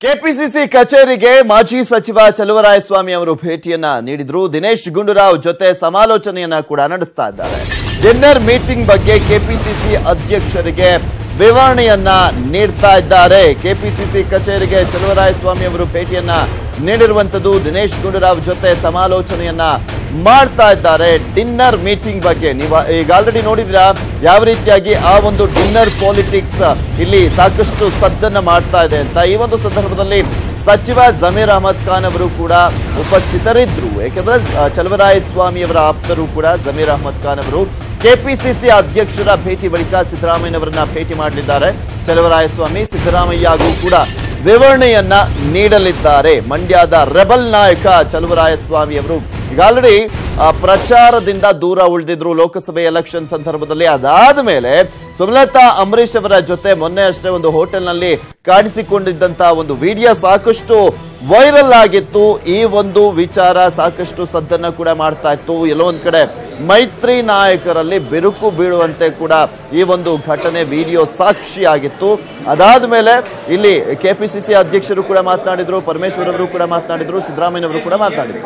KPCC ಕಚೇರಿಗೆ ಮಾಜಿ ಸಚಿವ ಚಲುವರಾಯಸ್ವಾಮಿ ಅವರು ಭೇಟಿಯನ್ನ ನೀಡಿದ್ರು ದಿನೇಶ್ ಗುಂಡೂರಾವ್ ಜೊತೆ ಸಮಾಲೋಚನೆಯನ್ನ ಕೂಡ ನಡೆಸ್ತಾ ಇದ್ದಾರೆ ಡಿನ್ನರ್ ಮೀಟಿಂಗ್ ಬಗ್ಗೆ ಕೆಪಿಸಿಸಿ ಅಧ್ಯಕ್ಷರಿಗೆ ವಿವರಣೆಯನ್ನ ನೀಡ್ತಾ ಇದ್ದಾರೆ ಕೆಪಿಸಿಸಿ ಕಚೇರಿಗೆ ಚಲುವರಾಯಸ್ವಾಮಿ ಅವರು ಭೇಟಿಯನ್ನ ನೀಡಿರುವಂತದ್ದು ದಿನೇಶ್ ಗುಂಡೂರಾವ್ ಜೊತೆ ಸಮಾಲೋಚನೆಯನ್ನ ಮಾಡ್ತಾ ಇದ್ದಾರೆ ಡಿನ್ನರ್ ಮೀಟಿಂಗ್ ಬಗ್ಗೆ ನೀವು ಈಗ ಆಲ್ರೆಡಿ ನೋಡಿದ್ರಾ ಯಾವ ರೀತಿಯಾಗಿ ಆ ಒಂದು ಡಿನ್ನರ್ ಪಾಲಿಟಿಕ್ಸ್ ಇಲ್ಲಿ ಸಾಕಷ್ಟು ಸಜ್ಜನ್ನ ಮಾಡ್ತಾ ಇದೆ ಅಂತ ಈ ಒಂದು ಸಂದರ್ಭದಲ್ಲಿ ಸಚಿವ ಜಮೀರ್ ಅಹಮದ್ ಖಾನ್ ಅವರು ಕೂಡ ಉಪಸ್ಥಿತರಿದ್ರು ಯಾಕೆಂದ್ರೆ ಅಹ್, ಚಲವರಾಯ ಸ್ವಾಮಿ ಅವರ ಆಪ್ತರು ಕೂಡ ಜಮೀರ್ ಅಹಮದ್ ಖಾನ್ ಅವರು ಕೆಪಿಸಿಸಿ ಅಧ್ಯಕ್ಷರ ಭೇಟಿ ಬಳಿಕ ಸಿದ್ದರಾಮಯ್ಯನವರನ್ನ ಭೇಟಿ ಮಾಡಲಿದ್ದಾರೆ ಚಲವರಾಯಸ್ವಾಮಿ ಸಿದ್ದರಾಮಯ್ಯಗೂ ಕೂಡ ವಿವರಣೆಯನ್ನ ನೀಡಲಿದ್ದಾರೆ ಮಂಡ್ಯದ ರೆಬಲ್ ನಾಯಕ ಚಲುವರಾಯಸ್ವಾಮಿ ಅವರು ಈಗ ಆಲ್ರೆಡಿ ಪ್ರಚಾರದಿಂದ ದೂರ ಉಳಿದಿದ್ರು ಲೋಕಸಭೆ ಎಲೆಕ್ಷನ್ ಸಂದರ್ಭದಲ್ಲಿ ಅದಾದ ಮೇಲೆ ಸುಮಲತಾ ಅಂಬರೀಶ್ ಅವರ ಜೊತೆ ಮೊನ್ನೆ ಅಷ್ಟೇ ಒಂದು ಹೋಟೆಲ್ನಲ್ಲಿ ಕಾಣಿಸಿಕೊಂಡಿದ್ದಂತ ಒಂದು ವಿಡಿಯೋ ಸಾಕಷ್ಟು ವೈರಲ್ ಆಗಿತ್ತು ಈ ಒಂದು ವಿಚಾರ ಸಾಕಷ್ಟು ಸದ್ದನ್ನ ಕೂಡ ಮಾಡ್ತಾ ಇತ್ತು ಎಲ್ಲೋ ಒಂದ್ ಕಡೆ ಮೈತ್ರಿ ನಾಯಕರಲ್ಲಿ ಬಿರುಕು ಬೀಳುವಂತೆ ಕೂಡ ಈ ಒಂದು ಘಟನೆ ವಿಡಿಯೋ ಸಾಕ್ಷಿಯಾಗಿತ್ತು ಅದಾದ ಮೇಲೆ ಇಲ್ಲಿ ಕೆಪಿಸಿಸಿ ಅಧ್ಯಕ್ಷರು ಕೂಡ ಮಾತನಾಡಿದ್ರು ಪರಮೇಶ್ವರ್ ಅವರು ಕೂಡ ಮಾತನಾಡಿದ್ರು ಸಿದ್ದರಾಮಯ್ಯ ಅವರು ಕೂಡ ಮಾತನಾಡಿದ್ರು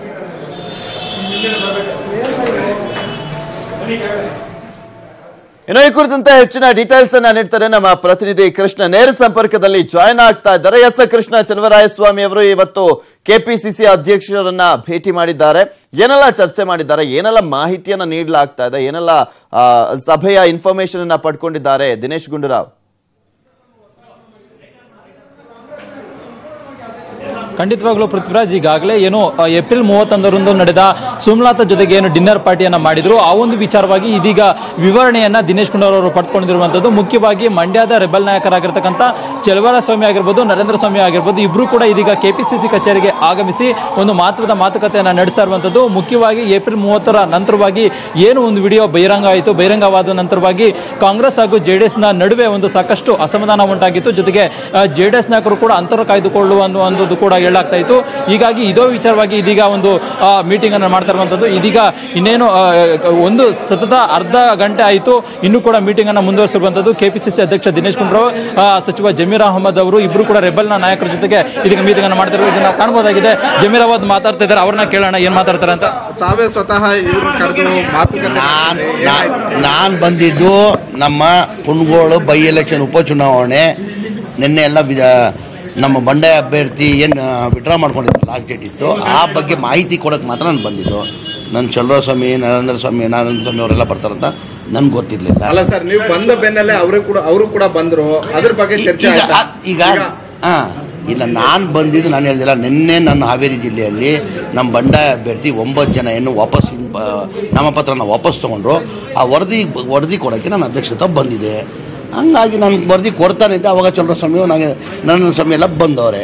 ಇನ್ನು ಈ ಕುರಿತಂತೆ ಹೆಚ್ಚಿನ ಡೀಟೇಲ್ಸ್ ಅನ್ನ ನೀಡ್ತಾರೆ ನಮ್ಮ ಪ್ರತಿನಿಧಿ ಕೃಷ್ಣ ನೇರ ಸಂಪರ್ಕದಲ್ಲಿ ಜಾಯ್ನ್ ಆಗ್ತಾ ಇದ್ದಾರೆ ಎಸ್ ಕೃಷ್ಣ ಚಲವರಾಯಸ್ವಾಮಿ ಅವರು ಇವತ್ತು ಕೆಪಿಸಿಸಿ ಅಧ್ಯಕ್ಷರನ್ನ ಭೇಟಿ ಮಾಡಿದ್ದಾರೆ ಏನೆಲ್ಲ ಚರ್ಚೆ ಮಾಡಿದ್ದಾರೆ ಏನೆಲ್ಲ ಮಾಹಿತಿಯನ್ನ ನೀಡಲಾಗ್ತಾ ಇದೆ ಏನೆಲ್ಲ ಆ, ಸಭೆಯ ಇನ್ಫಾರ್ಮೇಶನ್ ಅನ್ನ ಪಡ್ಕೊಂಡಿದ್ದಾರೆ ದಿನೇಶ್ ಗುಂಡೂರಾವ್ ಖಂಡಿತವಾಗ್ಲೂ ಪೃಥ್ವಿರಾಜ್ ಈಗಾಗಲೇ ಏನು ಆ, ಏಪ್ರಿಲ್ ಮೂವತ್ತೊಂದರಂದು ನಡೆದ ಸುಮಲತಾ ಜೊತೆಗೆ ಏನು ಡಿನ್ನರ್ ಪಾರ್ಟಿಯನ್ನ ಮಾಡಿದ್ರು ಆ ಒಂದು ವಿಚಾರವಾಗಿ ಇದೀಗ ವಿವರಣೆಯನ್ನ ದಿನೇಶ್ ಗುಂಡೂರಾವ್ ಅವರು ಪಡೆದುಕೊಂಡಿರುವಂತದ್ದು ಮುಖ್ಯವಾಗಿ ಮಂಡ್ಯದ ರೆಬಲ್ ನಾಯಕರಾಗಿರ್ತಕ್ಕಂಥ ಚೆಲುವರ ಸ್ವಾಮಿ ಆಗಿರ್ಬೋದು ನರೇಂದ್ರ ಸ್ವಾಮಿ ಆಗಿರ್ಬೋದು ಇಬ್ರು ಕೂಡ ಇದೀಗ ಕೆಪಿಸಿಸಿ ಕಚೇರಿಗೆ ಆಗಮಿಸಿ ಒಂದು ಮಹತ್ವದ ಮಾತುಕತೆಯನ್ನ ನಡೆಸ್ತಾ ಇರುವಂತದ್ದು ಮುಖ್ಯವಾಗಿ ಏಪ್ರಿಲ್ ಮೂವತ್ತರ ನಂತರವಾಗಿ ಏನು ಒಂದು ವಿಡಿಯೋ ಬಹಿರಂಗ ಆಯಿತು ಬಹಿರಂಗವಾದ ನಂತರವಾಗಿ ಕಾಂಗ್ರೆಸ್ ಹಾಗೂ ಜೆಡಿಎಸ್ ನ ನಡುವೆ ಒಂದು ಸಾಕಷ್ಟು ಅಸಮಾಧಾನ ಉಂಟಾಗಿತ್ತು ಜೊತೆಗೆ ಜೆಡಿಎಸ್ ನಾಯಕರು ಕೂಡ ಅಂತರ ಕಾಯ್ದುಕೊಳ್ಳುವ ಅನ್ನುವಂಥದ್ದು ಕೂಡ ಹೇಳಲಾಗ್ತಾ ಇತ್ತು ಹೀಗಾಗಿ ಇದೋ ವಿಚಾರವಾಗಿ ಇದೀಗ ಒಂದು ಮೀಟಿಂಗ್ ಅನ್ನು ಮಾಡ್ತಾ ಇರುವಂತದ್ದು ಇದೀಗ ಇನ್ನೇನು ಆ, ಒಂದು ಸತತ ಅರ್ಧ ಗಂಟೆ ಆಯಿತು ಇನ್ನೂ ಕೂಡ ಮೀಟಿಂಗ್ ಅನ್ನು ಮುಂದುವರಿಸಿರುವಂತದ್ದು ಕೆಪಿಸಿಸಿ ಅಧ್ಯಕ್ಷ ದಿನೇಶ್ ಗುಂಡೂರಾವ್ ಆ, ಸಚಿವ ಜಮೀರ್ ಅಹಮದ್ ಅವರು ಇಬ್ರು ಕೂಡ ರೆಬಲ್ನ ನಾಯಕರ ಜೊತೆಗೆ ಇದೀಗ ಮೀಟಿಂಗ್ ಅನ್ನು ಮಾಡ್ತಿರೋ ಇದನ್ನ ನಾವು ಕಾಣಬಹುದಾಗಿದೆ ಜಮೀರ್ ಅಹಮದ್ ಮಾತಾಡ್ತಾ ಇದ್ದಾರೆ ಅವ್ರನ್ನ ಕೇಳೋಣ ಏನ್ ಮಾತಾಡ್ತಾರೆ ಅಂತ ತಾವೇ ಸ್ವತಃ ಇವ್ರನ್ನ ಕರೆದು ಮಾತುಕತೆ ನಾನ್ ಮಾಡಿದ್ರೆ ನಾ- ಏನಾಯ್ತು? ನಾನ್ ಬಂದಿದ್ದು ನಮ್ಮ ಕುಣಗೋಳು ಬೈ ಎಲೆಕ್ಷನ್ ಉಪಚುನಾವಣೆ ನಿನ್ನೆ ಎಲ್ಲ ವಿಧ- ನಮ್ಮ ಬಂಡಾಯ ಅಭ್ಯರ್ಥಿ ಏನು ವಿಡ್ರಾ ಮಾಡ್ಕೊಂಡಿದ್ರು ಲಾಸ್ಟ್ ಡೇಟ್ ಇತ್ತು ಆ ಬಗ್ಗೆ ಮಾಹಿತಿ ಕೊಡೋಕೆ ಮಾತ್ರ ನಾನು ಬಂದಿದ್ದು ನನ್ನ ಚಲುವಸ್ವಾಮಿ ನರೇಂದ್ರ ಸ್ವಾಮಿ ನಾರಾಯಣ ಸ್ವಾಮಿ ಅವರೆಲ್ಲ ಬರ್ತಾರಂತ ನನ್ಗೆ ಗೊತ್ತಿರ್ಲಿಲ್ಲ ಅಲ್ಲ ಸರ್ ನೀವು ಬಂದ ಬೆನ್ನಲ್ಲೇ ಅವರು ಕೂಡ ಅವರು ಕೂಡ ಬಂದ್ರು ಅದ್ರ ಬಗ್ಗೆ ಚರ್ಚೆ ಈಗ ಆಯ್ತಾ ಈಗ ಹಾ ಇಲ್ಲ ನಾನು ಬಂದಿದ್ದು ನಾನು ಹೇಳ್ದಿಲ್ಲ ನಿನ್ನೆ ನನ್ನ ಹಾವೇರಿ ಜಿಲ್ಲೆಯಲ್ಲಿ ನಮ್ಮ ಬಂಡಾಯ ಅಭ್ಯರ್ಥಿ ಒಂಬತ್ತು ಜನ ಏನು ವಾಪಸ್ ಇನ್- ಬ- ನಾಮಪತ್ರನ ವಾಪಸ್ ತೊಗೊಂಡ್ರು ಆ ವರದಿ ವರದಿ ಕೊಡೋಕ್ಕೆ ನಾನು ಅಧ್ಯಕ್ಷತೆ ಬಂದಿದೆ ಹಂಗಾಗಿ ನಾನು ವರದಿ ಕೊಡ್ತಾನೆ ಇದ್ದೆ ಅವಾಗ ಚಂದ್ರ ಸ್ವಾಮಿ ನನಗೆ ನನ್ನ ಸ್ವಾಮಿ ಎಲ್ಲ ಬಂದವ್ರೆ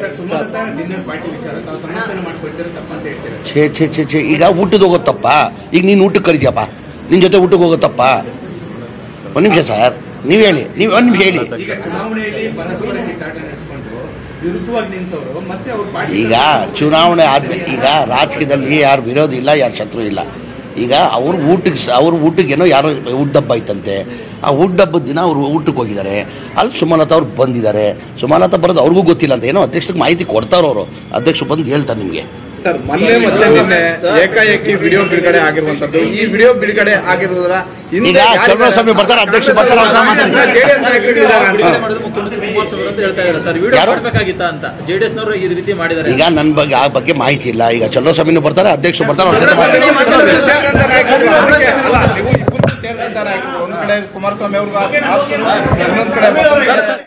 ಛೇ ಛೇ ಛೇ ಛೇ ಈಗ ಊಟದ ಹೋಗೋತ್ತಪ್ಪ ಈಗ ನೀನು ಊಟಕ್ಕೆ ಕರಿತೀಯಪ್ಪ ನಿನ್ನ ಜೊತೆ ಊಟಕ್ಕೆ ಹೋಗುತ್ತಪ್ಪ ಒಂದು ನಿಮಿಷ ಸರ್ ನೀವು ಹೇಳಿ ನೀವು ಒಂದು ನಿಮಿಷ ಹೇಳಿ ಈಗ ಚುನಾವಣೆಯಲ್ಲಿ ಪರಸ್ಪರ ಕಿತ್ತಾಟ ನಡೆಸಿಕೊಂಡು ವಿರುದ್ಧವಾಗಿ ನಿಂತವರು ಮತ್ತೆ ಅವ್ರು ಪಾರ್ಟಿ ಈಗ ಚುನಾವಣೆ ಆದ್ಮೇಲೆ ಈಗ ರಾಜಕೀಯದಲ್ಲಿ ಯಾರು ವಿರೋಧ ಇಲ್ಲ ಯಾರು ಶತ್ರು ಇಲ್ಲ ಈಗ ಅವ್ರ ಊಟಕ್ಕೆ ಸ- ಅವ್ರ ಊಟಕ್ಕೆ ಏನೋ ಯಾರೋ ಊಟದಬ್ಬ ಐತಂತೆ ಆ ಊಟದಬ್ಬದ ದಿನ ಅವರು ಊಟಕ್ಕೆ ಹೋಗಿದ್ದಾರೆ ಅಲ್ಲಿ ಸುಮಲತಾ ಅವ್ರು ಬಂದಿದ್ದಾರೆ ಸುಮಲತಾ ಬರೋದು ಅವ್ರಿಗೂ ಗೊತ್ತಿಲ್ಲ ಅಂತ ಏನೋ ಅಧ್ಯಕ್ಷಕ್ಕೆ ಮಾಹಿತಿ ಕೊಡ್ತಾರೋ ಅವರು ಅಧ್ಯಕ್ಷರು ಬಂದು ಹೇಳ್ತಾರೆ ನಿಮಗೆ ಸರ್ ಮೊನ್ನೆ ಮತ್ತೆ ನಿನ್ನೆ ಏಕಾಏಕಿ ವಿಡಿಯೋ ಬಿಡುಗಡೆ ಆಗಿರುವಂತದ್ದು ಈ ವಿಡಿಯೋ ಬಿಡುಗಡೆ ಆಗಿರೋದ್ರ ಹಿಂದೆ ಈಗ ಯಾರಿದ್ದಾರೆ? ಚಂದ್ರಸ್ವಾಮಿ ಬರ್ತಾರೆ, ಅಧ್ಯಕ್ಷರು ಬರ್ತಾರೆ ಅಂತ ಮಾತಾಡ್ತಾರೆ. JDS ನಾಯಕರು ಇದ್ದಾರೆ ಅಂತ. ವಿಡಿಯೋ ಮಾಡೋದು ಮುಖ್ಯಮಂತ್ರಿ ಕುಮಾರಸ್ವಾಮಿ ಅವರು ಅಂತ ಹೇಳ್ತಾ ಇದ್ದಾರೆ ಸರ್ ವಿಡಿಯೋ ಯಾರು? ಮಾಡಬೇಕಾಗಿತ್ತ ಅಂತ ಜೆಡಿಎಸ್ ನವರು ಈ ರೀತಿ ಮಾಡಿದ್ದಾರೆ ಈಗ ನನ್ನ ಬಗ್ಗೆ ಆ ಬಗ್ಗೆ ಮಾಹಿತಿ ಇಲ್ಲ ಈಗ ಚಂದ್ರಸ್ವಾಮಿನೂ ಬರ್ತಾರೆ ಅಧ್ಯಕ್ಷರು ಬರ್ತಾರೆ ಅವ್ರ ಜೊತೆ ಮಾತಾಡ್ತಾರೆ. ನೀವು ಇಬ್ಬರು ಸೇರಿದಂತ ನಾಯಕರು ಅದಕ್ಕೆ ಅಲ್ಲ ನೀವು ಇಬ್ಬರು ಸೇರಿದಂತ ನಾಯಕರು ಒಂದ್ ಕಡೆ ಕುಮಾರಸ್ವಾಮಿ ಅವ್ರಿಗೂ ಆಪ್ತರು, ಇನ್ನೊಂದ್ ಕಡೆ ಮತ್ತೊಂದ್ ಕಡೆ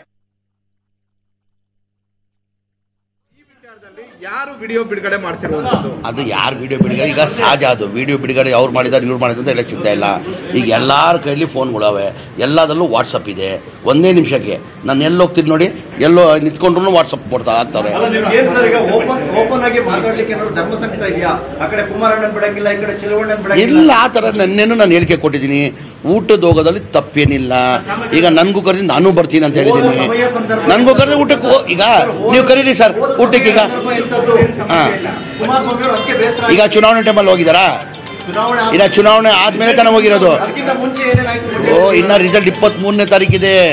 ಈ ವಿಚಾರದಲ್ಲಿ ಯಾರು ವಿಡಿಯೋ ಬಿಡುಗಡೆ ಮಾಡಿಸಿರುವಂತದ್ದು ಅದು ಯಾರು ವಿಡಿಯೋ ಬಿಡುಗಡೆ ಈಗ ಸಹಜ ಅದು ವಿಡಿಯೋ ಬಿಡುಗಡೆ ಅವ್ರು ಮಾಡಿದ್ದಾರೆ ಇವ್ರು ಮಾಡಿದ್ರು ಅಂತ ಹೇಳಕ್ ಸಿಗ್ತಾ ಇಲ್ಲ ಈಗ ಎಲ್ಲರ ಕೈಲಿ ಫೋನ್ಗಳವೆ ಎಲ್ಲದರಲ್ಲೂ ವಾಟ್ಸಪ್ ಇದೆ ಒಂದೇ ನಿಮಿಷಕ್ಕೆ ನಾನು ಎಲ್ಲಿ ಹೋಗ್ತೀನಿ ನೋಡಿ ಎಲ್ಲೋ ನಿಂತ್ಕೊಂಡ್ರು ವಾಟ್ಸಪ್ ಕೊಡ್ತಾ ಆಗ್ತಾರೆ ಏನ್ ಸರ್ ಈಗ ಓಪನ್ ಓಪನ್ ಆಗಿ ಮಾತಾಡ್ಲಿಕ್ಕೆ ಏನಾದ್ರು ಧರ್ಮ ಸಂಕಟ ಇದೆಯಾ ಆ ಕಡೆ ಕುಮಾರಣ್ಣನ್ ಬಿಡಂಗಿಲ್ಲ ಈ ಕಡೆ ಚಿಲವಣ್ಣನ್ ಬಿಡಂಗಿಲ್ಲ ಇಲ್ಲ ಆ ಥರ ನನ್ನೇನು ನಾನು ಹೇಳಿಕೆ ಕೊಟ್ಟಿದ್ದೀನಿ ಊಟದ ಹೋಗೋದಲ್ಲಿ ತಪ್ಪೇನಿಲ್ಲ ಈಗ ನನಗೂ ಕರೀರಿ ನಾನು ಬರ್ತೀನಿ ಅಂತ ಹೇಳಿದ್ದೀನಿ ಸಮಯ ಸಂದರ್ಭ ನನಗೂ ಕರೀರಿ ಊಟಕ್ಕೆ ಹೋ- ಈಗ ನೀವು ಕರೀರಿ ಸರ್ ಊಟಕ್ಕೆ ಈಗ ಸಂದರ್ಭ ಇಂಥದ್ದು. ಹಾ. ಕುಮಾರಸ್ವಾಮಿ ಅವರು ಅದಕ್ಕೆ ಬೇಸರ ಈಗ ಚುನಾವಣೆ ಟೈಮಲ್ಲಿ ಹೋಗಿದ್ದಾರಾ ಚುನಾವಣೆ ಇನ್ನ ಚುನಾವಣೆ ಆದ್ಮೇಲೆ ತಾನೇ ಹೋಗಿರೋದು ಅದಕ್ಕಿಂತ ಮುಂಚೆ ಏನೇನಾಯ್ತು ಓ ಇನ್ನ ರಿಸಲ್ಟ್ ಇಪ್ಪತ್ತ್ ಮೂರನೇ ತಾರೀಕಿದೆ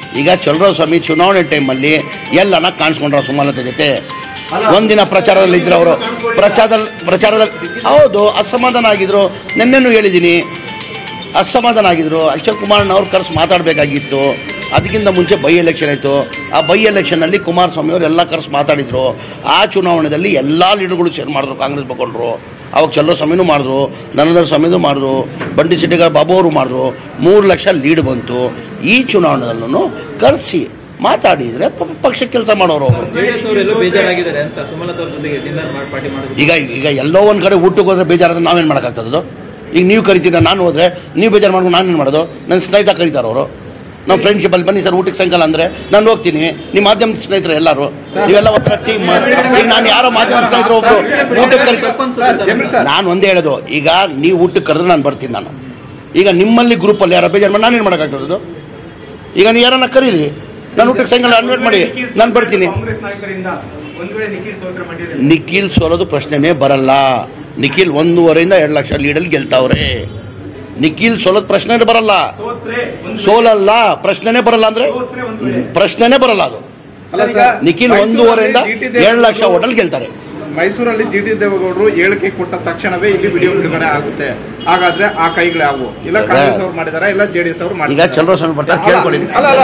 ಈಗ ಸ್ವಾಮಿ ಚುನಾವಣೆ ಟೈಮಲ್ಲಿ ಎಲ್ಲನ ಕಾಣಿಸ್ಕೊಂಡ್ರ ಸುಮಲತಾ ಜೊತೆ ಒಂದಿನ ಪ್ರಚಾರದಲ್ಲಿ ಇದ್ರು ಅವರು ಪ್ರಚಾರದಲ್ಲಿ ಪ್ರಚಾರದಲ್ಲಿ ಹೌದು ಅಸಮಾಧಾನ ಆಗಿದ್ರು ನಿನ್ನೆನೂ ಹೇಳಿದ್ದೀನಿ ಅಸಮಾಧಾನ ಆಗಿದ್ರು ಅಕ್ಷಯ್ ಕುಮಾರ್ನ ಅವ್ರು ಕರೆಸಿ ಮಾತಾಡಬೇಕಾಗಿತ್ತು ಅದಕ್ಕಿಂತ ಮುಂಚೆ ಬೈ ಎಲೆಕ್ಷನ್ ಆಯಿತು ಆ ಬೈ ಎಲೆಕ್ಷನಲ್ಲಿ ಕುಮಾರಸ್ವಾಮಿ ಅವರು ಎಲ್ಲ ಕರೆಸಿ ಮಾತಾಡಿದರು ಆ ಚುನಾವಣೆಯಲ್ಲಿ ಎಲ್ಲ ಲೀಡರ್ಗಳು ಶೇರ್ ಮಾಡಿದ್ರು ಕಾಂಗ್ರೆಸ್ ಬಕೊಂಡ್ರು ಅವಾಗ ಚಂದ್ರಸ್ವಾಮಿನೂ ಮಾಡಿದ್ರು ನರೇಂದ್ರ ಸ್ವಾಮಿನೂ ಮಾಡಿದ್ರು ಬಂಡಿ ಸಿಟ್ಟಿಗಾರ್ ಬಾಬು ಅವರು ಮಾಡಿದ್ರು ಮೂರು ಲಕ್ಷ ಲೀಡ್ ಬಂತು ಈ ಚುನಾವಣೆಯಲ್ಲೂ ಕರೆಸಿ ಮಾತಾಡಿದರೆ ಪ- ಪಕ್ಷ ಕೆಲಸ ಮಾಡೋರು ಅವರು ಜೆಡಿಎಸ್ ಬೇಜಾರಾಗಿದ್ದಾರೆ ಅಂತ ಸುಮಲತಾ ಅವ್ರ ಜೊತೆಗೆ ಡಿನ್ನರ್ ಪಾರ್ಟಿ ಮಾಡಿದ್ರು ಈಗ ಈಗ ಎಲ್ಲೋ ಒಂದು ಕಡೆ ಊಟಕ್ಕೆ ಹೋದ್ರೆ ಬೇಜಾರಾದ್ರೆ ನಾವೇನು ಮಾಡೋಕ್ಕಾಗ್ತದದು ಈಗ ನೀವು ಕರಿತೀರ ನಾನು ಹೋದ್ರೆ ನೀವು ಬೇಜಾರು ಮಾಡ್ಕೊಂಡು ನಾನೇನು ಮಾಡೋದು ನನ್ನ ಸ್ನೇಹಿತ ಕರೀತಾರೆ ಅವರು ನಮ್ಮ ಫ್ರೆಂಡ್ಶಿಪ್ಪಲ್ಲಿ ಬನ್ನಿ ಸರ್ ಊಟಕ್ಕೆ ಸಾಯಂಕಾಲ ಅಂದರೆ ನಾನು ಹೋಗ್ತೀನಿ ನಿಮ್ಮ ಮಾಧ್ಯಮ ಸ್ನೇಹಿತರು ಎಲ್ಲರೂ ನೀವೆಲ್ಲ ಒಂಥರ ಟೀಮ್ ಈಗ ನಾನು ಯಾರೋ ಮಾಧ್ಯಮ ಸ್ನೇಹಿತರು ಒಬ್ರು ಊಟಕ್ಕೆ ಕರಿ ಜಮೀರ್ ಸರ್ ನಾನು ಒಂದೇ ಹೇಳೋದು ಈಗ ನೀವು ಊಟಕ್ಕೆ ಕರೆದ್ರೆ ನಾನು ಬರ್ತೀನಿ ನಾನು ಈಗ ನಿಮ್ಮಲ್ಲಿ ಗ್ರೂಪಲ್ಲಿ ಯಾರೋ ಬೇಜಾರು ಮಾಡಿ ನಾನೇನು ಮಾಡೋಕ್ಕಾಗ್ತದದು ಈಗ ನೀವು ಯಾರನ್ನ ಕರೀರಿ ನಾನು ಊಟಕ್ಕೆ ಸಾಯಂಕಾಲ ಅನ್ವೇಟ್ ಮಾಡಿ ನಾನು ಬರ್ತೀನಿ ಕಾಂಗ್ರೆಸ್ ನಾಯಕರಿಂದ ಒಂದ್ ವೇಳೆ ನಿಖಿಲ್ ಸೋತ್ರ ಮಂಡ್ಯದಲ್ಲಿ ನಿಖಿಲ್ ಸೋಲೋದು ಪ್ರಶ್ನೆನೇ ಬರಲ್ಲ ನಿಖಿಲ್ ಒಂದೂವರೆಯಿಂದ ಎರಡು ಲಕ್ಷ ಲೀಡಲ್ಲಿ ಗೆಲ್ತಾವ್ರೆ ನಿಖಿಲ್ ಸೋಲೋದು ಪ್ರಶ್ನೆನೇ ಬರಲ್ಲ ಸೋತ್ರೆ ಒಂದ್ ಸೋಲಲ್ಲ ಪ್ರಶ್ನೆನೇ ಬರಲ್ಲ ಅಂದ್ರೆ ಸೋತ್ರೆ ಒಂದ್ ವೇಳೆ ಪ್ರಶ್ನೆನೇ ಬರಲ್ಲ ಅದು ಅಲ್ಲ ಸರ್ ನಿಖಿಲ್ ಮೈಸೂರಲ್ಲಿ ಒಂದೂವರೆಯಿಂದ ಜಿ ಟಿ ದೇವೇಗೌಡರು- ಎರಡು ಲಕ್ಷ ಹೋಟೆಲ್ ಗೆಲ್ತಾರೆ ಮೈಸೂರಲ್ಲಿ ಜಿ ಟಿ ದೇವೇಗೌಡರು ಹೇಳಿಕೆ ಕೊಟ್ಟ ತಕ್ಷಣವೇ ಇಲ್ಲಿ ವಿಡಿಯೋ ಬಿಡುಗಡೆ ಆಗುತ್ತೆ ಹಾಗಾದ್ರೆ ಆ ಕೈಗಳೇ ಅವು ಇಲ್ಲ ಅದೇ. ಕಾಂಗ್ರೆಸ್ ಅವ್ರು ಮಾಡಿದಾರೆ ಇಲ್ಲ ಜೆಡಿಎಸ್ ಅವ್ರು ಈಗ ಮಾಡಿದ್ದಾರೆ ಚಂದ್ರಸ್ವಾಮಿ ಬರ್ತಾರೆ ಕೇಳ್ಕೊಳ್ಳಿ ಅಲ್ಲ ಅಲ್ಲ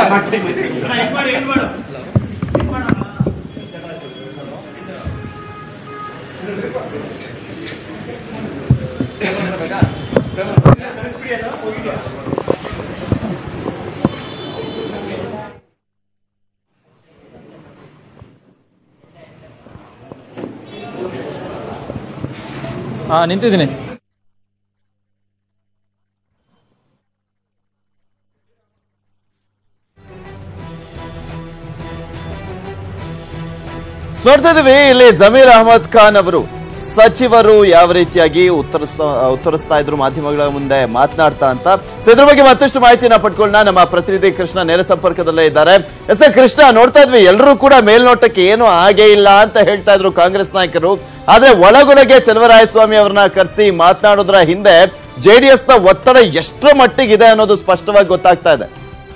ಹಾ ನಿಂತಿದ್ದೀನಿ ನೋಡ್ತಾ ಇದೀವಿ ಇಲ್ಲಿ ಜಮೀರ್ ಅಹಮದ್ ಖಾನ್ ಅವರು ಸಚಿವರು ಯಾವ ರೀತಿಯಾಗಿ ಉತ್ತರಿಸ ಉತ್ತರಿಸ್ತಾ ಇದ್ರು ಮಾಧ್ಯಮಗಳ ಮುಂದೆ ಮಾತನಾಡ್ತಾ ಅಂತ ಸೊ ಇದ್ರ ಬಗ್ಗೆ ಮತ್ತಷ್ಟು ಮಾಹಿತಿನ ಪಡ್ಕೊಳ್ಳೋಣ ನಮ್ಮ ಪ್ರತಿನಿಧಿ ಕೃಷ್ಣ ನೇರ ಸಂಪರ್ಕದಲ್ಲೇ ಇದ್ದಾರೆ ಎಸ್ ಎ ಕೃಷ್ಣ ನೋಡ್ತಾ ಇದ್ವಿ ಎಲ್ಲರೂ ಕೂಡ ಮೇಲ್ನೋಟಕ್ಕೆ ಏನು ಆಗೇ ಇಲ್ಲ ಅಂತ ಹೇಳ್ತಾ ಇದ್ರು ಕಾಂಗ್ರೆಸ್ ನಾಯಕರು ಆದ್ರೆ ಒಳಗೊಳಗೆ ಚಲವರಾಯಸ್ವಾಮಿ ಅವರನ್ನ ಕರೆಸಿ ಮಾತನಾಡೋದ್ರ ಹಿಂದೆ ಜೆಡಿಎಸ್ ನ ಒತ್ತಡ ಎಷ್ಟರ ಮಟ್ಟಿಗಿದೆ ಅನ್ನೋದು ಸ್ಪಷ್ಟವಾಗಿ ಗೊತ್ತಾಗ್ತಾ ಇದೆ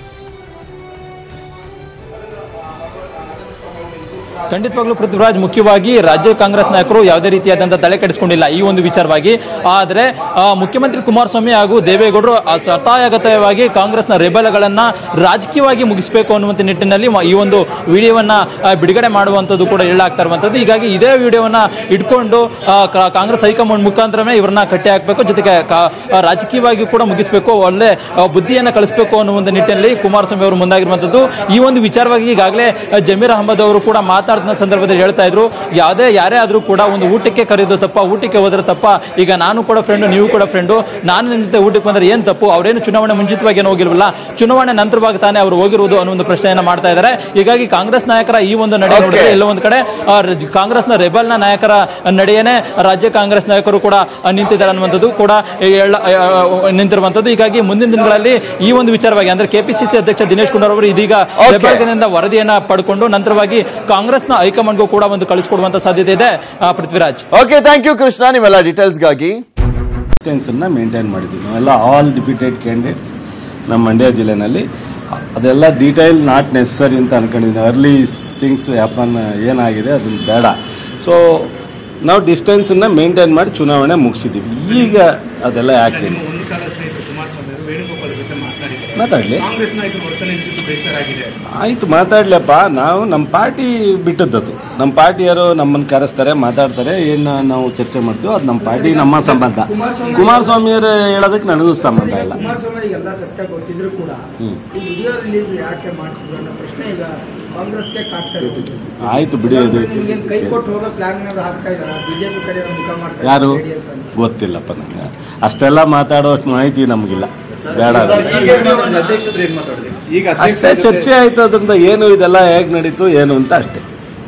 ಖಂಡಿತವಾಗ್ಲೂ ಪೃಥ್ವಿರಾಜ್ ಮುಖ್ಯವಾಗಿ ರಾಜ್ಯ ಕಾಂಗ್ರೆಸ್ ನಾಯಕರು ಯಾವುದೇ ರೀತಿಯಾದಂತಹ ತಲೆ ಕೆಡಿಸಿಕೊಂಡಿಲ್ಲ ಈ ಒಂದು ವಿಚಾರವಾಗಿ ಆದರೆ ಆ, ಮುಖ್ಯಮಂತ್ರಿ ಕುಮಾರಸ್ವಾಮಿ ಹಾಗೂ ದೇವೇಗೌಡರು ಆ ಸತಾಯಗತವಾಗಿ ಕಾಂಗ್ರೆಸ್ನ ರೆಬಲ್ಗಳನ್ನ ರಾಜಕೀಯವಾಗಿ ಮುಗಿಸಬೇಕು ಅನ್ನುವಂಥ ನಿಟ್ಟಿನಲ್ಲಿ ಮ- ಈ ಒಂದು ವಿಡಿಯೋವನ್ನ ಆ, ಬಿಡುಗಡೆ ಮಾಡುವಂಥದ್ದು ಕೂಡ ಹೇಳಾಗ್ತಾ ಇರುವಂಥದ್ದು ಹೀಗಾಗಿ ಇದೇ ವಿಡಿಯೋವನ್ನ ಇಟ್ಕೊಂಡು ಆ, ಕಾ- ಕಾಂಗ್ರೆಸ್ ಹೈಕಮಾಂಡ್ ಮುಖಾಂತರವೇ ಇವರನ್ನ ಕಟ್ಟಿ ಹಾಕಬೇಕು ಜೊತೆಗೆ ಕಾ- ಆ, ರಾಜಕೀಯವಾಗಿ ಕೂಡ ಮುಗಿಸಬೇಕು ಒಳ್ಳೆ ಆ, ಬುದ್ಧಿಯನ್ನ ಕಳಿಸಬೇಕು ಅನ್ನೋ ಒಂದು ನಿಟ್ಟಿನಲ್ಲಿ ಕುಮಾರಸ್ವಾಮಿ ಅವರು ಮುಂದಾಗಿರುವಂಥದ್ದು ಈ ಒಂದು ವಿಚಾರವಾಗಿ ಈಗಾಗಲೇ ಜಮೀರ್ ಅಹಮದ್ ಅವರು ಕೂಡ ಮಾತಾಡಿದ ಸಂದರ್ಭದಲ್ಲಿ ಹೇಳ್ತಾ ಇದ್ರು ಯಾವುದೇ ಯಾರೇ ಆದರೂ ಕೂಡ ಒಂದು ಊಟಕ್ಕೆ ಕರೆಯೋದು ತಪ್ಪ ಊಟಕ್ಕೆ ಹೋದ್ರೆ ತಪ್ಪ ಈಗ ನಾನು ಕೂಡ ಫ್ರೆಂಡು ನೀವು ಕೂಡ ಫ್ರೆಂಡು ನಾನು ನಿಮ್ಮ ಜೊತೆ ಊಟಕ್ಕೆ ಬಂದ್ರೆ ಏನು ತಪ್ಪು ಅವರೇನು ಚುನಾವಣೆ ಮುಂಚಿತವಾಗಿ ಏನು ಹೋಗಿಲ್ವಲ್ಲ ಚುನಾವಣೆ ನಂತರವಾಗಿ ತಾನೇ ಅವರು ಹೋಗಿರುವುದು ಅನ್ನೋ ಒಂದು ಪ್ರಶ್ನೆಯನ್ನ ಮಾಡ್ತಾ ಇದ್ದಾರೆ ಹೀಗಾಗಿ ಕಾಂಗ್ರೆಸ್ ನಾಯಕರ ಈ ಒಂದು ನಡೆ ನೋಡಿದ್ರೆ ಎಲ್ಲೋ ಒಂದು ಕಡೆ ಆ, ರಜ್- ಕಾಂಗ್ರೆಸ್ನ ರೆಬಲ್ನ ನಾಯಕರ ನಡೆಯೇನೆ ರಾಜ್ಯ ಕಾಂಗ್ರೆಸ್ ನಾಯಕರು ಕೂಡ ಆ, ನಿಂತಿದ್ದಾರೆ ಅನ್ನುವಂಥದ್ದು ಕೂಡ ಎಳ್ಳ- ಆ, ಆ, ನಿಂತಿರುವಂಥದ್ದು ಹೀಗಾಗಿ ಮುಂದಿನ ದಿನಗಳಲ್ಲಿ ಈ ಒಂದು ವಿಚಾರವಾಗಿ ಅಂದ್ರೆ ಕೆಪಿಸಿಸಿ ಅಧ್ಯಕ್ಷ ದಿನೇಶ್ ಗುಂಡೂರಾವ್ ಅವರು ಇದೀಗ Okay. ರೆಬಲ್ಗಳಿಂದ ವರದಿಯನ್ನ ಪಡ್ಕೊಂಡು ನಂತರವಾಗಿ ಕಾಂಗ್ರೆಸ್ನ ಹೈಕಮಾಂಡ್ಗೂ ಕೂಡ ಒಂದು ಕಳಿಸ್ಕೊಡುವಂತ ಸಾಧ್ಯತೆ ಇದೆ ಆ, Prithviraj okay thank you Krishna ನಿಮ್ಮೆಲ್ಲ ಡೀಟೇಲ್ಸ್ಗಾಗಿ ಡಿಸ್ಟೆನ್ಸನ್ನು ಮೇಂಟೈನ್ ಮಾಡಿದ್ವಿ ನಾವೆಲ್ಲ ಆಲ್ ಡಿಪ್ಯೂಟೆಡ್ ಕ್ಯಾಂಡಿಡೇಟ್ಸ್ ನಮ್ಮ ಮಂಡ್ಯ ಜಿಲ್ಲೆನಲ್ಲಿ ಅದೆಲ್ಲ ಡೀಟೈಲ್ ನಾಟ್ ನೆಸಸರಿ ಅಂತ ಅನ್ಕೊಂಡಿದ್ದೀನಿ ಅರ್ಲಿ ಥಿಂಗ್ಸ್ ಹ್ಯಾಪನ್ ಏನಾಗಿದೆ ಅದನ್ನು ಬೇಡ ಸೊ ನಾವು ಡಿಸ್ಟೆನ್ಸನ್ನು ಮೇಂಟೈನ್ ಮಾಡಿ ಚುನಾವಣೆ ಮುಗಿಸಿದ್ದೀವಿ ಈಗ ಅದೆಲ್ಲ ಯಾಕೆ ನಿಮ್ಮ ಒಂದು ಕಾಲ ಸ್ನೇಹಿತರು ಕುಮಾರಸ್ವಾಮಿ ಅವರು ವೇಣುಗೋಪಾಲ್ ಜೊತೆ ಮಾತನಾಡಿದ್ದಾರೆ ಮಾತಾಡಲಿ ಕಾಂಗ್ರೆಸ್ ನಾಯಕರ ವರ್ತನೆ ನಿಜಕ್ಕೂ ಬೇಸರಾಗಿದೆ ಆಯ್ತು ಮಾತಾಡ್ಲಪ್ಪ ನಾವು ನಮ್ಮ ಪಾರ್ಟಿ ಬಿಟ್ಟದ್ದದು ನಮ್ಮ ಪಾರ್ಟಿಯವರು ನಮ್ಮನ್ನು ಕರೆಸ್ತಾರೆ ಮಾತಾಡ್ತಾರೆ ಏನು ನಾವು ಚರ್ಚೆ ಮಾಡ್ತೀವೋ ಅದು ನಮ್ಮ ಪಾರ್ಟಿ ನಮ್ಮ ಸಂಬಂಧ ಕುಮಾರಸ್ವಾಮಿಯವರು ಹೇಳೋದಕ್ಕೆ ನನಗೂ ಸಂಬಂಧ ಇಲ್ಲ ಕುಮಾರಸ್ವಾಮಿ ಎಲ್ಲ ಸತ್ಯ ಗೊತ್ತಿದ್ರು ಕೂಡ ಈ ವಿಡಿಯೋ ರಿಲೀಸ್ ಯಾಕೆ ಮಾಡಿಸಿದ್ರು ಅನ್ನೋ ಪ್ರಶ್ನೆ ಈಗ ಕಾಂಗ್ರೆಸ್ಗೆ ಕಾಡ್ತಾ ಇದೆ ಆಯ್ತು ಬಿಡಿ ಅದು ನಿಮ್ಗೆ ಕೈ ಕೊಟ್ಟು ಹೋಗೋ ಪ್ಲಾನ್ ಏನಾದ್ರು ಹಾಕ್ತಾ ಇದಾರ ಬಿಜೆಪಿ ಕಡೆ ಮುಖ ಮಾಡ್ತಾ ಯಾರು JDS ಅಂತ ಗೊತ್ತಿಲ್ಲಪ್ಪ ನನಗೆ ಅಷ್ಟೆಲ್ಲ ಮಾತಾಡೋಷ್ಟು ಮಾಹಿತಿ ನಮಗಿಲ್ಲ ಬೇಡ ಅದು. ಅಧ್ಯಕ್ಷರು ಏನ್ ಮಾತಾಡಿದ್ರು ಈಗ ಅಧ್ಯಕ್ಷ ಅಷ್ಟೇ ಚರ್ಚೆ ಆಯ್ತು ಅದ್ರಿಂದ ಏನು ಇದೆಲ್ಲ ಹೇಗೆ ನಡೀತು ಏನು ಅಂತ ಅಷ್ಟೇ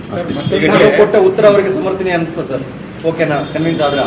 ಸರ್ ಕೊಟ್ಟ ಉತ್ತರ ಅವರಿಗೆ ಸಮರ್ಥನೆ ಅನ್ಸ್ತಾ ಸರ್ ಓಕೆನಾ ಕನ್ವಿನ್ಸ್ ಆದ್ರ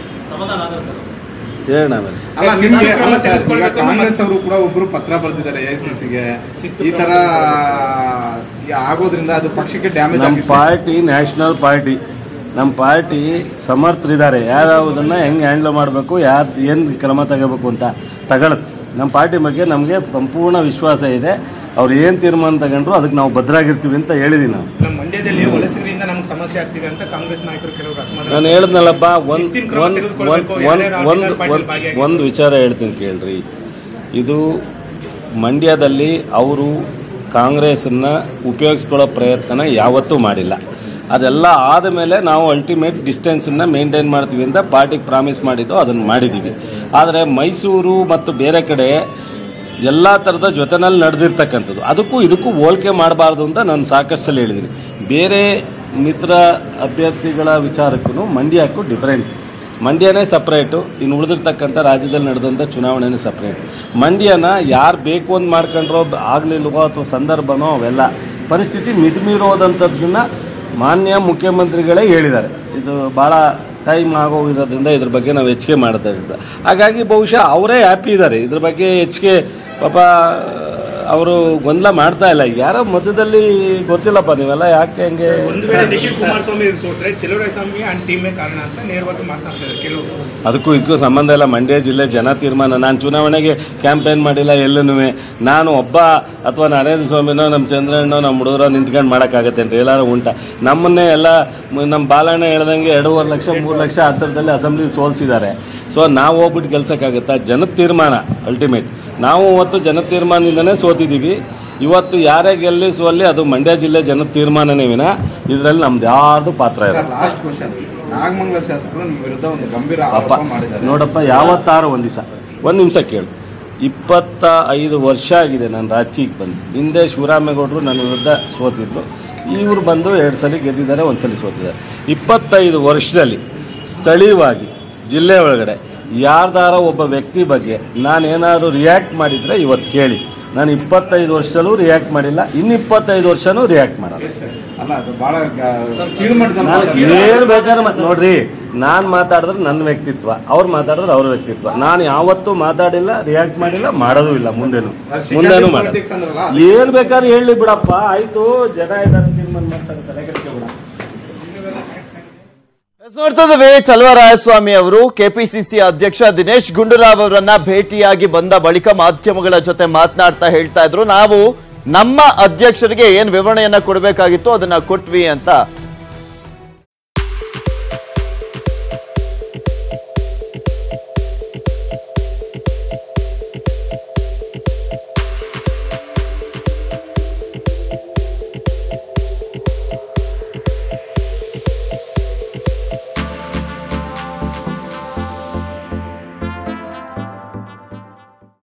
ಹೇಳೋಣ ಆಮೇಲೆ ಅಲ್ಲ ನಿಮ್ಗೆ ಅಲ್ಲ ಸರ್ ಈಗ ಕಾಂಗ್ರೆಸ್ ಅವರು ಕೂಡ ಒಬ್ರು ಪತ್ರ ಬರೆದಿದ್ದಾರೆ ಎಐಸಿಸಿಗೆ ಈ ತರ ಈ ಆಗೋದ್ರಿಂದ ಅದು ಪಕ್ಷಕ್ಕೆ ಡ್ಯಾಮೇಜ್ ನಮ್ಮ ಆಗಿದೆ ಪಾರ್ಟಿ ನ್ಯಾಷನಲ್ ಪಾರ್ಟಿ ನಮ್ಮ ಪಾರ್ಟಿ ಸಮರ್ಥರಿದ್ದಾರೆ ಯಾವ್ಯಾವುದನ್ನ ಹೆಂಗೆ ಹ್ಯಾಂಡ್ಲ್ ಮಾಡಬೇಕು ಯಾರು ಏನು ಕ್ರಮ ತಗೋಬೇಕು ಅಂತ ತಗೊಳುತ್ತೆ ನಮ್ಮ ಪಾರ್ಟಿ ಬಗ್ಗೆ ನಮಗೆ ಸಂಪೂರ್ಣ ವಿಶ್ವಾಸ ಇದೆ ಅವ್ರು ಏನು ತೀರ್ಮಾನ ತಗೊಂಡ್ರು ಅದಕ್ಕೆ ನಾವು ಭದ್ರಾಗಿರ್ತೀವಿ ಅಂತ ಹೇಳಿದೀನಿ ನಾವು ನಮ್ಮ ಮಂಡ್ಯದಲ್ಲಿ ವಲಸಿಗರಿಂದ ನಮ್ಗೆ ಸಮಸ್ಯೆ ಆಗ್ತಿದೆ ಅಂತ ಕಾಂಗ್ರೆಸ್ ನಾಯಕರು ಕೆಲವರು ಅಸಮಾಧಾನ ನಾನು ಹೇಳಿದ್ನಲ್ಲಪ್ಪ ಒಂದು ಶಿಸ್ತಿನ ಕ್ರಮ ಒಂದು ತೆಗೆದುಕೊಳ್ಬೇಕು, ಒಂದು ಯಾರ್ಯಾರು ಒಂದು ಆಟಗಾರ ಪಾರ್ಟಿಲಿ ಭಾಗಿಯಾಗಿದ್ದಾರೆ. ಒಂದು ವಿಚಾರ ಹೇಳ್ತೀನಿ ಕೇಳ್ರಿ ಇದು ಮಂಡ್ಯದಲ್ಲಿ ಅವರು ಕಾಂಗ್ರೆಸ್ಸನ್ನು ಉಪಯೋಗಿಸ್ಕೊಳ್ಳೋ ಪ್ರಯತ್ನ ಯಾವತ್ತೂ ಮಾಡಿಲ್ಲ ಅದೆಲ್ಲ ಆದ ಮೇಲೆ ನಾವು ಅಲ್ಟಿಮೇಟ್ ಡಿಸ್ಟೆನ್ಸನ್ನು ಮೇಂಟೈನ್ ಮಾಡ್ತೀವಿ ಅಂತ ಪಾರ್ಟಿಗೆ ಪ್ರಾಮಿಸ್ ಮಾಡಿದ್ದು ಅದನ್ನು ಮಾಡಿದ್ದೀವಿ ಆದರೆ ಮೈಸೂರು ಮತ್ತು ಬೇರೆ ಕಡೆ ಎಲ್ಲ ಥರದ ಜೊತೆನಲ್ಲಿ ನಡೆದಿರ್ತಕ್ಕಂಥದ್ದು ಅದಕ್ಕೂ ಇದಕ್ಕೂ ಹೋಲಿಕೆ ಮಾಡಬಾರ್ದು ಅಂತ ನಾನು ಸಾಕಷ್ಟು ಸಲ ಹೇಳಿದ್ದೀನಿ ಬೇರೆ ಮಿತ್ರ ಅಭ್ಯರ್ಥಿಗಳ ವಿಚಾರಕ್ಕೂ ಮಂಡ್ಯಕ್ಕೂ ಡಿಫರೆನ್ಸ್ ಮಂಡ್ಯನೇ ಸಪ್ರೇಟು ಇನ್ನು ಉಳಿದಿರ್ತಕ್ಕಂಥ ರಾಜ್ಯದಲ್ಲಿ ನಡೆದಂಥ ಚುನಾವಣೆನೇ ಸಪ್ರೇಟ್ ಮಂಡ್ಯನ ಯಾರು ಬೇಕು ಅಂತ ಮಾಡ್ಕೊಂಡ್ರೋ ಆಗಲಿಲ್ವೋ ಅಥವಾ ಸಂದರ್ಭನೋ ಅವೆಲ್ಲ ಪರಿಸ್ಥಿತಿ ಮಿತಿಮೀರೋದಂಥದ್ದನ್ನ ಮಾನ್ಯ ಮುಖ್ಯಮಂತ್ರಿಗಳೇ ಹೇಳಿದ್ದಾರೆ ಇದು ಭಾಳ ಟೈಮ್ ಆಗೋಗಿರೋದ್ರಿಂದ ಇದ್ರ ಬಗ್ಗೆ ನಾವು ಹೆಚ್ಚಿಗೆ ಮಾಡ್ತಾ ಇದ್ದ ಹಾಗಾಗಿ ಬಹುಶಃ ಅವರೇ ಹ್ಯಾಪಿ ಇದ್ದಾರೆ ಇದ್ರ ಬಗ್ಗೆ ಹೆಚ್ಚಿಗೆ ಪಾಪ ಅವರು ಗೊಂದಲ ಮಾಡ್ತಾ ಇಲ್ಲ ಯಾರೋ ಮಧ್ಯದಲ್ಲಿ ಗೊತ್ತಿಲ್ಲಪ್ಪ ನೀವೆಲ್ಲ ಯಾಕೆ ಹಂಗೆ ಒಂದು ವೇಳೆ ನಿಖಿಲ್ ಕುಮಾರಸ್ವಾಮಿ ಸೋತ್ರೆ ಸ್ವಾಮಿ ಅಂಡ್ ಟೀಮೇ ಕಾರಣ ಅಂತ ನೇರವಾಗಿ ಮಾತನಾಡ್ತಾರೆ ಕೆಲವರು ಅದಕ್ಕೂ ಇದಕ್ಕೂ ಸಂಬಂಧ ಇಲ್ಲ ಮಂಡ್ಯ ಜಿಲ್ಲೆ ಜನ ತೀರ್ಮಾನ ನಾನು ಚುನಾವಣೆಗೆ ಕ್ಯಾಂಪೇನ್ ಮಾಡಿಲ್ಲ ಎಲ್ಲನೂ ನಾನು ಒಬ್ಬ ಅಥವಾ ನರೇಂದ್ರ ಸ್ವಾಮಿನೋ ನಮ್ಮ ಚಂದ್ರಣ್ಣೋ ನಮ್ಮ ಹುಡುಗರೋ ನಿಂತ್ಕೊಂಡು ಮಾಡೋಕ್ಕಾಗತ್ತೇನ್ರಿ ಎಲ್ಲಾರು ಉಂಟ ನಮ್ಮನ್ನೇ ಎಲ್ಲ ಮ- ನಮ್ಮ ಬಾಲಣ್ಣ ಹೇಳ್ದಂಗೆ ಎರಡೂವರೆ ಲಕ್ಷ ಮೂರು ಲಕ್ಷ ಹತ್ತಿರದಲ್ಲಿ ಅಸೆಂಬ್ಲಿ ಸೋಲ್ಸಿದ್ದಾರೆ ಸೊ ನಾವು ಹೋಗ್ಬಿಟ್ಟು ಗೆಲ್ಸೋಕ್ಕಾಗತ್ತಾ ಜನದ ತೀರ್ಮಾನ ಅಲ್ಟಿಮೇಟ್ ನಾವು ಅವತ್ತು ಜನ ತೀರ್ಮಾನದಿಂದನೇ ಸೋತಿದ್ದೀವಿ ಇವತ್ತು ಯಾರೇ ಗೆಲ್ಲಿ ಸೋಲ್ಲಿ ಅದು ಮಂಡ್ಯ ಜಿಲ್ಲೆ ಜನದ ತೀರ್ಮಾನನೇ ವಿನ ಇದರಲ್ಲಿ ನಮ್ದು ಯಾರ್ದು ಪಾತ್ರ ಇಲ್ಲ ಸರ್ ಲಾಸ್ಟ್ ಕ್ವಶನ್ ನಾಗಮಂಗಲ ಶಾಸಕರು ನಿಮ್ಮ ವಿರುದ್ಧ ಒಂದು ಗಂಭೀರ ಅಪ್ಪ ಆರೋಪ ಮಾಡಿದ್ದಾರೆ ನೋಡಪ್ಪ ಯಾವತ್ತಾರು ಒಂದು ದಿವಸ ಒಂದು ನಿಮಿಷ ಕೇಳು ಇಪ್ಪತ್ತ ಐದು ವರ್ಷ ಆಗಿದೆ ನಾನು ರಾಜಕೀಯಕ್ಕೆ ಬಂದು ಹಿಂದೆ ಶಿವರಾಮೇಗೌಡರು ನನ್ನ ವಿರುದ್ಧ ಸೋತಿದ್ರು ಇವರು ಬಂದು ಎರಡು ಸಲ ಗೆದ್ದಿದ್ದಾರೆ ಒಂದು ಸಲ ಸೋತಿದ್ದಾರೆ ಇಪ್ಪತ್ತೈದು ವರ್ಷದಲ್ಲಿ ಸ್ಥಳೀಯವಾಗಿ ಜಿಲ್ಲೆ ಒಳಗಡೆ ಯಾರ್ದಾರ ಒಬ್ಬ ವ್ಯಕ್ತಿ ಬಗ್ಗೆ ನಾನೇನಾದ್ರು ರಿಯಾಕ್ಟ್ ಮಾಡಿದರೆ ಇವತ್ತು ಕೇಳಿ ನಾನು ಇಪ್ಪತ್ತೈದು ವರ್ಷದಲ್ಲೂ ರಿಯಾಕ್ಟ್ ಮಾಡಿಲ್ಲ ಇನ್ನು ಇಪ್ಪತ್ತೈದು ವರ್ಷನೂ ರಿಯಾಕ್ಟ್ ಮಾಡಲ್ಲ ಅಲ್ಲ ಅದು ಬಹಳ ಕೀಳ್ಮಟ್ಟದಲ್ಲಿ ನಾನು ಮಾತಾಡ್ತಾರೆ. ಏನ್ ಬೇಕಾದ್ರೆ ಮಾತ್- ನೋಡ್ರಿ ನಾನ್ ಮಾತಾಡಿದ್ರೆ ನನ್ನ ವ್ಯಕ್ತಿತ್ವ ಅವ್ರು ಮಾತಾಡಿದ್ರೆ ಅವ್ರ ವ್ಯಕ್ತಿತ್ವ ನಾನು ಯಾವತ್ತೂ ಮಾತಾಡಿಲ್ಲ ರಿಯಾಕ್ಟ್ ಮಾಡಿಲ್ಲ ಮಾಡೋದು ಇಲ್ಲ ಮುಂದೆನು ಮುಂದೆನು ಮಾಡ Politics ಅಂದ್ರಲ್ಲ, ಏನ್ ಬೇಕಾದ್ರೆ ಹೇಳಿ ಬಿಡಪ್ಪ ಆಯ್ತು ಜನ ಇದ್ದಾರೆ ತೀರ್ಮಾನ ಮಾಡ್ತಾರೆ ತಲೆ ಕೆಡಿಸ್ಕೊಬೇಡ. ಎಸ್ ನೋಡ್ತಾ ಇದ್ದೀವಿ ಚಲುವರಾಯಸ್ವಾಮಿ ಅವರು ಕೆಪಿಸಿಸಿ ಅಧ್ಯಕ್ಷ ದಿನೇಶ್ ಗುಂಡೂರಾವ್ ಅವರನ್ನ ಭೇಟಿಯಾಗಿ ಬಂದ ಬಳಿಕ ಮಾಧ್ಯಮಗಳ ಜೊತೆ ಮಾತನಾಡ್ತಾ ಹೇಳ್ತಾ ಇದ್ರು ನಾವು ನಮ್ಮ ಅಧ್ಯಕ್ಷರಿಗೆ ಏನ್ ವಿವರಣೆಯನ್ನ ಕೊಡಬೇಕಾಗಿತ್ತು ಅದನ್ನ ಕೊಟ್ವಿ ಅಂತ